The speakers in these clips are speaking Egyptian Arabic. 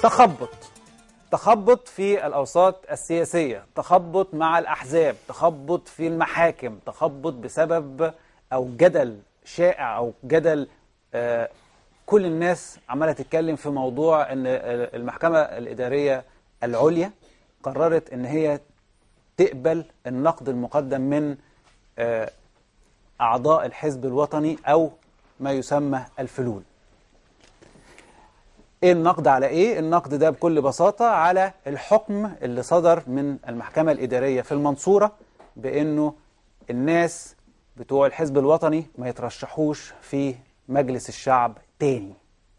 تخبط تخبط في الأوساط السياسية تخبط مع الأحزاب تخبط في المحاكم تخبط بسبب أو جدل شائع أو جدل آه كل الناس عمالة تتكلم في موضوع أن آه، المحكمة الإدارية العليا قررت أن هي تقبل النقد المقدم من آه، أعضاء الحزب الوطني أو ما يسمى الفلول ايه النقد على ايه النقد ده بكل بساطة على الحكم اللي صدر من المحكمة الإدارية في المنصورة بأنه الناس بتوع الحزب الوطني ما يترشحوش في مجلس الشعب تاني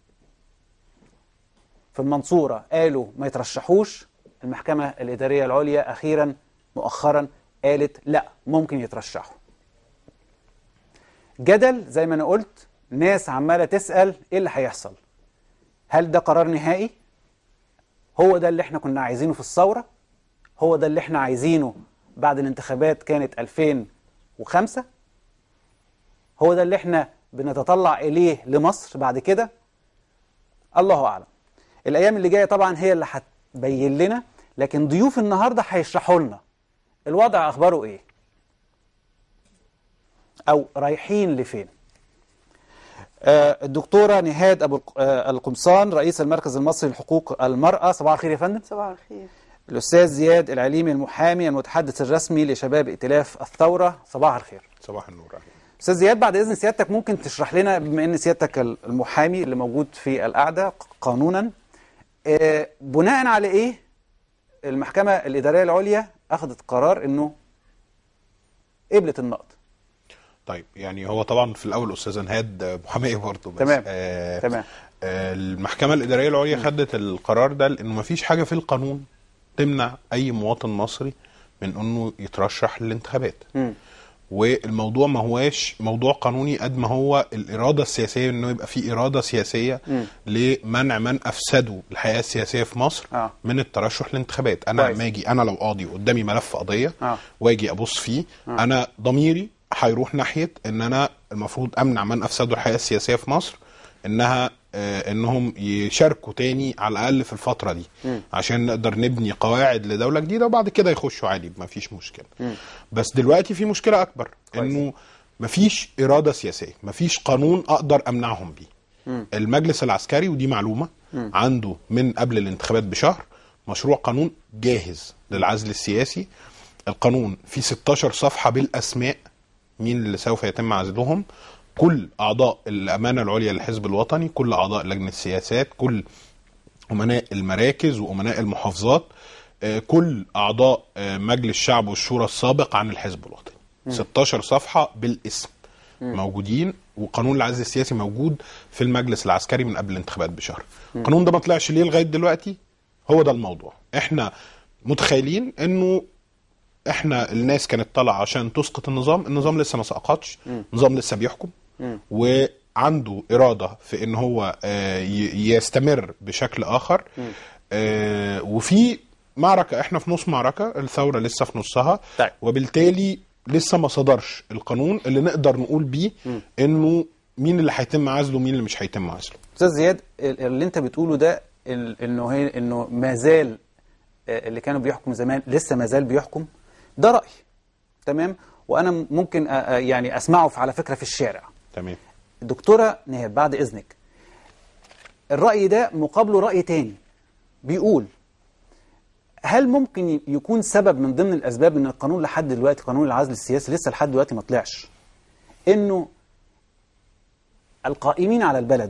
في المنصورة قالوا ما يترشحوش المحكمة الإدارية العليا أخيرا مؤخرا قالت لا ممكن يترشحوا جدل زي ما أنا قلت ناس عمالة تسأل إيه اللي هيحصل هل ده قرار نهائي هو ده اللي احنا كنا عايزينه في الثورة هو ده اللي احنا عايزينه بعد الانتخابات كانت 2005 هو ده اللي احنا بنتطلع إليه لمصر بعد كده الله أعلم الأيام اللي جاية طبعا هي اللي هتبين لنا لكن ضيوف النهاردة هيشرحوا لنا الوضع أخباره إيه أو رايحين لفين آه، الدكتورة نهاد أبو الق- آه، القمصان رئيس المركز المصري لحقوق المرأة صباح الخير يا فندم صباح الخير الأستاذ زياد العليمي المحامي المتحدث الرسمي لشباب ائتلاف الثورة صباح الخير صباح النور أهلا. أستاذ زياد بعد إذن سيادتك ممكن تشرح لنا بما أن سيادتك المحامي اللي موجود في القعدة قانونا آه، بناء على إيه المحكمة الإدارية العليا أخذت قرار أنه قبلت النقد طيب يعني هو طبعا في الاول استاذه نهاد محاميه برضه بس تمام. آه تمام. آه المحكمه الاداريه العليا خدت القرار ده لانه ما فيش حاجه في القانون تمنع اي مواطن مصري من انه يترشح للانتخابات مم. والموضوع ما هواش موضوع قانوني قد ما هو الاراده السياسيه انه يبقى في اراده سياسيه مم. لمنع من افسدوا الحياه السياسيه في مصر آه. من الترشح للانتخابات انا كويس. لما اجي انا لو قاضي قدامي ملف قضيه آه. واجي ابص فيه انا ضميري هيروح ناحيه ان انا المفروض امنع من افسدوا الحياه السياسيه في مصر انها آه انهم يشاركوا تاني على الاقل في الفتره دي عشان نقدر نبني قواعد لدوله جديده وبعد كده يخشوا عادي ما فيش مشكله بس دلوقتي في مشكله اكبر كويس. انه مفيش اراده سياسيه مفيش قانون اقدر امنعهم بيه المجلس العسكري ودي معلومه عنده من قبل الانتخابات بشهر مشروع قانون جاهز للعزل السياسي القانون فيه 16 صفحه بالاسماء مين اللي سوف يتم عزلهم كل اعضاء الامانه العليا للحزب الوطني كل اعضاء لجنه السياسات كل امناء المراكز وامناء المحافظات آه، كل اعضاء آه، مجلس الشعب والشورى السابق عن الحزب الوطني 16 صفحه بالاسم موجودين وقانون العزل السياسي موجود في المجلس العسكري من قبل الانتخابات بشهر القانون ده ما طلعش ليه لغايه دلوقتي هو ده الموضوع احنا متخيلين انه احنا الناس كانت طالعه عشان تسقط النظام النظام لسه ما سقطش النظام لسه بيحكم وعنده اراده في ان هو آه، ي- يستمر بشكل اخر آه، وفي معركه احنا في نص معركه الثوره لسه في نصها طيب. وبالتالي لسه ما صدرش القانون اللي نقدر نقول بيه انه مين اللي هيتم عزله ومين اللي مش هيتم عزله استاذ زياد ال- اللي انت بتقوله ده ال- انه هي انه ما زال آه، اللي كانوا بيحكم زمان لسه ما زال بيحكم ده راي تمام وانا ممكن آه، آه، يعني اسمعه في- على فكره في الشارع تمام دكتوره نهاد بعد اذنك الراي ده مقابله راي تاني بيقول هل ممكن ي- يكون سبب من ضمن الاسباب ان القانون لحد دلوقتي قانون العزل السياسي لسه لحد دلوقتي ما طلعش انه القائمين على البلد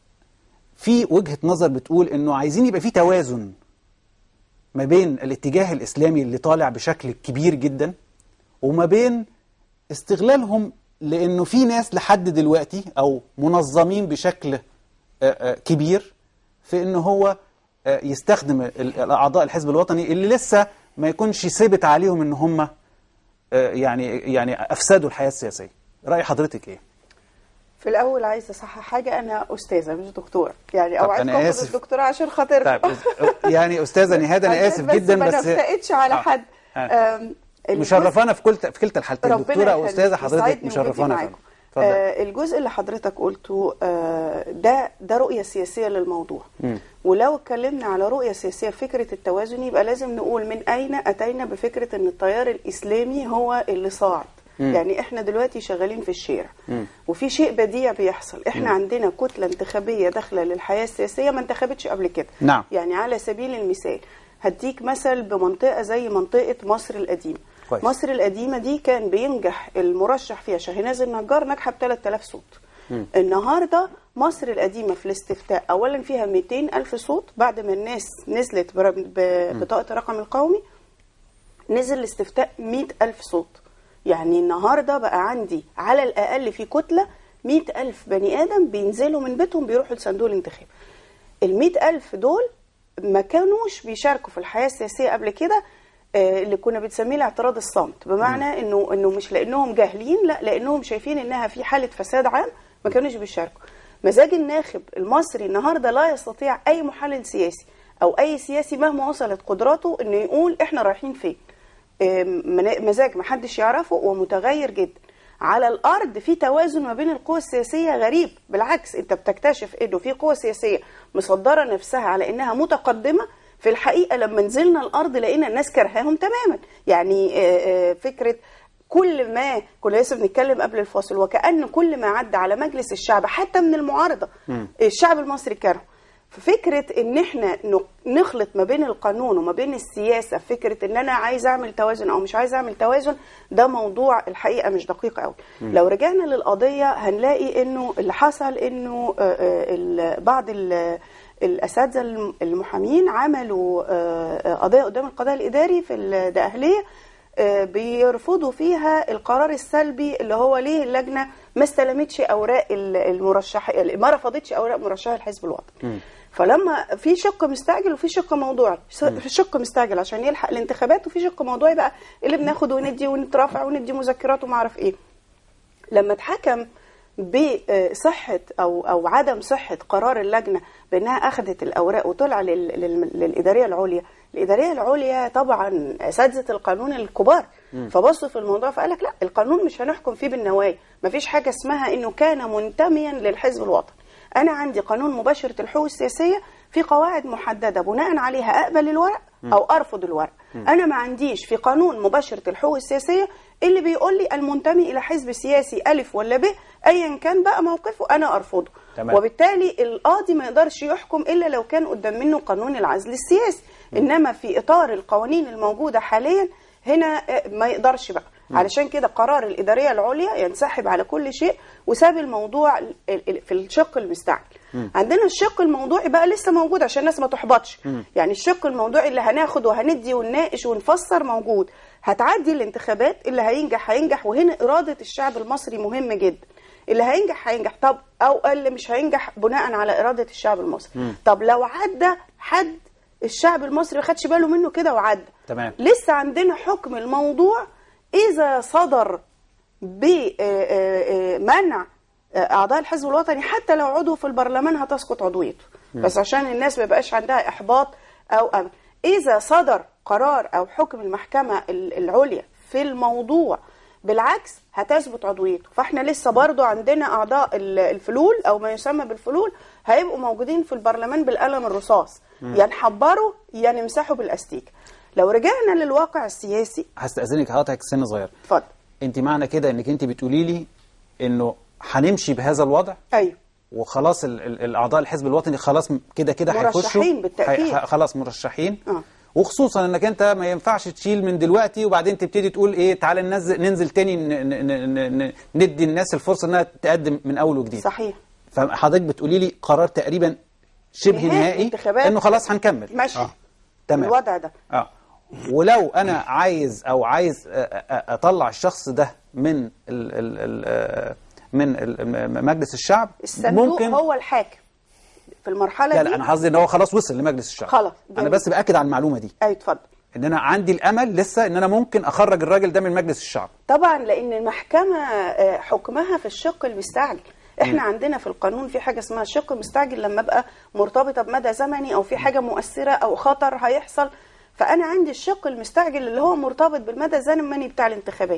في وجهة نظر بتقول انه عايزين يبقى في توازن ما بين الاتجاه الاسلامي اللي طالع بشكل كبير جدا وما بين استغلالهم لانه في ناس لحد دلوقتي او منظمين بشكل آه، آه، كبير في انه هو آه، يستخدم ال- اعضاء الحزب الوطني اللي لسه ما يكونش ثبت عليهم ان هم آه، يعني يعني افسدوا الحياه السياسيه راي حضرتك ايه في الاول عايزه اصحح حاجه انا استاذه مش دكتوره يعني طب اوعدكم أنا اخد آسف. الدكتوره عشان خاطركم طيب أس- يعني استاذه نهاد انا اسف جدا ما بس نفتقدش على آه. حد آه. آم، الجزء- مشرفانا في كل في كلتا الحالتين ربنا دكتوره او يخليك، استاذه حضرتك يسعدني وجودي مشرفانا يا معاكم. فندم اتفضل. آه الجزء اللي حضرتك قلته آه ده ده رؤيه سياسيه للموضوع ولو اتكلمنا على رؤيه سياسيه فكره التوازن يبقى لازم نقول من اين اتينا بفكره ان التيار الاسلامي هو اللي صاعد يعني احنا دلوقتي شغالين في الشارع وفي شيء بديع بيحصل احنا عندنا كتله انتخابيه داخله للحياه السياسيه ما انتخبتش قبل كده نعم. يعني على سبيل المثال هديك مثل بمنطقه زي منطقه مصر القديمه كويس. مصر القديمه دي كان بينجح المرشح فيها شاهناز النجار ناجحه ب 3000 صوت النهارده مصر القديمه في الاستفتاء اولا فيها 200 الف صوت بعد ما الناس نزلت بر- ببطاقه الرقم القومي نزل الاستفتاء 100 ألف صوت يعني النهاردة بقى عندي على الأقل في كتلة 100 ألف بني آدم بينزلوا من بيتهم بيروحوا لصندوق الانتخاب ال 100 ألف دول ما كانوش بيشاركوا في الحياة السياسية قبل كده آه، اللي كنا بنسميه الاعتراض الصامت بمعنى انه انه مش لانهم جاهلين لا لانهم شايفين انها في حاله فساد عام ما كانوش بيشاركوا مزاج الناخب المصري النهارده لا يستطيع اي محلل سياسي او اي سياسي مهما وصلت قدراته انه يقول احنا رايحين فين آم، منا- مزاج محدش يعرفه ومتغير جدا على الارض في توازن ما بين القوى السياسيه غريب بالعكس انت بتكتشف انه في قوى سياسيه مصدره نفسها على انها متقدمه في الحقيقه لما نزلنا الارض لقينا الناس كرهاهم تماما يعني آه، آه، فكره كل ما كنا لسه بنتكلم قبل الفاصل وكأن كل ما عدى على مجلس الشعب حتى من المعارضة الشعب المصري كرهه ففكرة ان احنا ن- نخلط ما بين القانون وما بين السياسة فكرة ان انا عايز اعمل توازن او مش عايز اعمل توازن ده موضوع الحقيقة مش دقيق قوي لو رجعنا للقضية هنلاقي انه اللي حصل انه آه، آه، ال- بعض ال- الاساتذه الم- المحامين عملوا آه، آه، قضيه قدام القضاء الاداري في الدقهليه آه، بيرفضوا فيها القرار السلبي اللي هو ليه اللجنه ما استلمتش اوراق ال- المرشح ما رفضتش اوراق مرشح الحزب الوطني فلما في شق مستعجل وفي شق موضوعي س- في شق مستعجل عشان يلحق الانتخابات وفي شق موضوعي بقى اللي بناخد وندي ونترافع وندي مذكرات وما اعرف ايه لما اتحكم بصحة أو أو عدم صحة قرار اللجنة بأنها أخذت الأوراق وطلع لل- لل- للإدارية العليا، الإدارية العليا طبعا أساتذة القانون الكبار فبصوا في الموضوع فقال لك لا القانون مش هنحكم فيه بالنوايا، مفيش حاجة اسمها إنه كان منتميا للحزب الوطني. أنا عندي قانون مباشرة الحقوق السياسية في قواعد محددة بناء عليها أقبل الورق أو أرفض الورق. أنا ما عنديش في قانون مباشرة الحقوق السياسية اللي بيقول لي المنتمي إلى حزب سياسي ألف ولا ب أيا كان بقى موقفه أنا أرفضه. تمام. وبالتالي القاضي ما يقدرش يحكم إلا لو كان قدام منه قانون العزل السياسي. إنما في إطار القوانين الموجودة حاليا هنا آه، ما يقدرش بقى. علشان كده قرار الإدارية العليا ينسحب على كل شيء وساب الموضوع ال- ال- في الشق المستعجل. عندنا الشق الموضوعي بقى لسه موجود عشان الناس ما تحبطش يعني الشق الموضوعي اللي هناخد وهندي ونناقش ونفسر موجود هتعدي الانتخابات اللي هينجح هينجح وهنا إرادة الشعب المصري مهمة جدا اللي هينجح هينجح طب أو اللي مش هينجح بناء على إرادة الشعب المصري طب لو عدى حد الشعب المصري ما خدش باله منه كده وعدى تمام. لسه عندنا حكم الموضوع إذا صدر بمنع اعضاء الحزب الوطني حتى لو عضو في البرلمان هتسقط عضويته بس عشان الناس ما يبقاش عندها احباط او أمل. اذا صدر قرار او حكم المحكمه ال- العليا في الموضوع بالعكس هتثبت عضويته فاحنا لسه برضو عندنا اعضاء ال- الفلول او ما يسمى بالفلول هيبقوا موجودين في البرلمان بالقلم الرصاص يا نحبروا يا نمسحوا بالاستيك لو رجعنا للواقع السياسي هستأذنك حضرتك سنة صغير اتفضل انت معنى كده انك انت بتقولي لي انه هنمشي بهذا الوضع ايوه وخلاص ال- ال- الاعضاء الحزب الوطني خلاص م- كده كده هيخشوا مرشحين بالتأكيد. هي- ه- خلاص مرشحين آه. وخصوصا انك انت ما ينفعش تشيل من دلوقتي وبعدين تبتدي تقول ايه تعالى ننزل ننزل تاني ن- ن- ن- ن- ندي الناس الفرصه انها تقدم من اول وجديد صحيح فحضرتك بتقولي لي قرار تقريبا شبه نهائي نهائي انتخابات. انه خلاص هنكمل ماشي آه. تمام الوضع ده اه ولو انا عايز او عايز أ- أ- اطلع الشخص ده من ال ال ال آه، من ال- م- مجلس الشعب الصندوق ممكن هو الحاكم في المرحله لا دي لا انا قصدي ان هو خلاص وصل لمجلس الشعب خلاص، انا جميل. بس باكد على المعلومه دي ايوه اتفضل ان انا عندي الامل لسه ان انا ممكن اخرج الراجل ده من مجلس الشعب طبعا لان المحكمه آه، حكمها في الشق المستعجل احنا عندنا في القانون في حاجه اسمها الشق المستعجل لما ابقى مرتبطه بمدى زمني او في حاجه مؤثره او خطر هيحصل فانا عندي الشق المستعجل اللي هو مرتبط بالمدى الزمني بتاع الانتخابات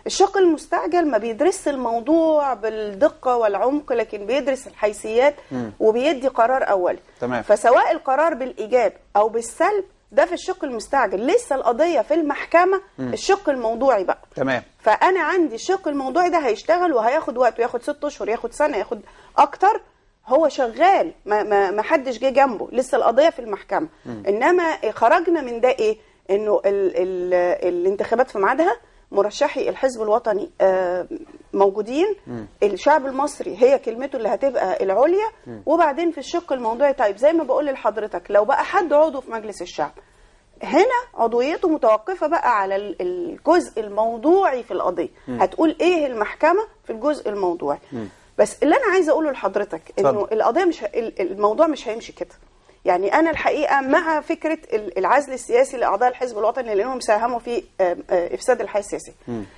الشق المستعجل ما بيدرس الموضوع بالدقه والعمق لكن بيدرس الحيثيات وبيدي قرار اولي تمام. فسواء القرار بالايجاب او بالسلب ده في الشق المستعجل لسه القضيه في المحكمه الشق الموضوعي بقى تمام فانا عندي الشق الموضوعي ده هيشتغل وهياخد وقت وياخد ست اشهر ياخد سنه ياخد اكتر هو شغال ما, ما, ما حدش جه جنبه لسه القضيه في المحكمه انما خرجنا من ده ايه انه ال ال الانتخابات في ميعادها مرشحي الحزب الوطني آه، موجودين الشعب المصري هي كلمته اللي هتبقى العليا وبعدين في الشق الموضوعي طيب زي ما بقول لحضرتك لو بقى حد عضو في مجلس الشعب هنا عضويته متوقفة بقى على ال- الجزء الموضوعي في القضية هتقول ايه المحكمة في الجزء الموضوعي بس اللي انا عايزة اقوله لحضرتك انه اتفضل. القضية مش ه- ال- الموضوع مش هيمشي كده يعني انا الحقيقة مع فكرة ال- العزل السياسي لاعضاء الحزب الوطني لانهم ساهموا في آه، آه، افساد الحياة السياسية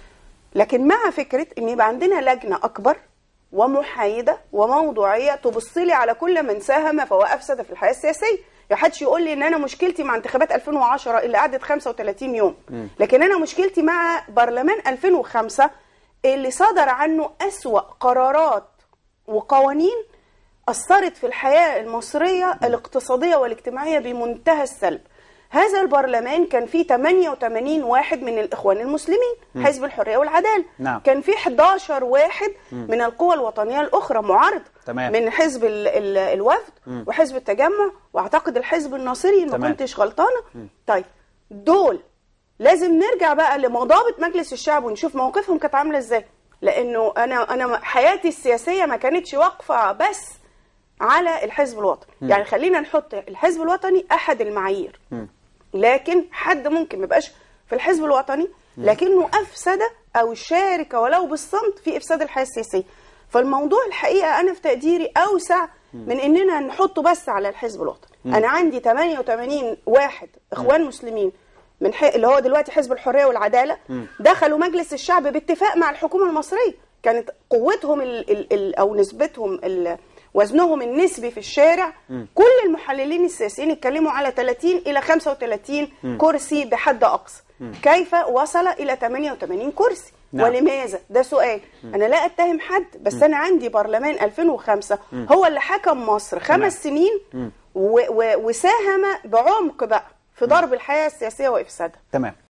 لكن مع فكرة ان يبقى عندنا لجنة اكبر ومحايدة وموضوعية تبص لي على كل من ساهم فهو افسد في الحياة السياسية يا حدش يقول لي ان انا مشكلتي مع انتخابات 2010 اللي قعدت 35 يوم لكن انا مشكلتي مع برلمان 2005 اللي صدر عنه أسوأ قرارات وقوانين أثرت في الحياة المصرية الاقتصادية والاجتماعية بمنتهى السلب هذا البرلمان كان فيه 88 واحد من الإخوان المسلمين حزب الحرية والعدالة نعم. كان فيه 11 واحد من القوى الوطنية الأخرى معارضة تمام. من حزب ال ال الوفد وحزب التجمع واعتقد الحزب الناصري إن ما تمام. كنتش غلطانة طيب دول لازم نرجع بقى لمضابط مجلس الشعب ونشوف موقفهم كانت عامله ازاي لانه انا انا حياتي السياسيه ما كانتش واقفه بس على الحزب الوطني يعني خلينا نحط الحزب الوطني احد المعايير لكن حد ممكن ما يبقاش في الحزب الوطني لكنه افسد او شارك ولو بالصمت في افساد الحياه السياسيه فالموضوع الحقيقه انا في تقديري اوسع من اننا نحطه بس على الحزب الوطني انا عندي 88 واحد اخوان مسلمين من حي... اللي هو دلوقتي حزب الحريه والعداله دخلوا مجلس الشعب باتفاق مع الحكومه المصريه كانت قوتهم ال... ال... ال... او نسبتهم ال... وزنهم النسبي في الشارع كل المحللين السياسيين اتكلموا على 30 الى 35 كرسي بحد اقصى كيف وصل الى 88 كرسي نعم. ولماذا ده سؤال انا لا اتهم حد بس انا عندي برلمان 2005 هو اللي حكم مصر خمس سنين و... و... وساهم بعمق بقى في ضرب الحياه السياسيه وافسادها تمام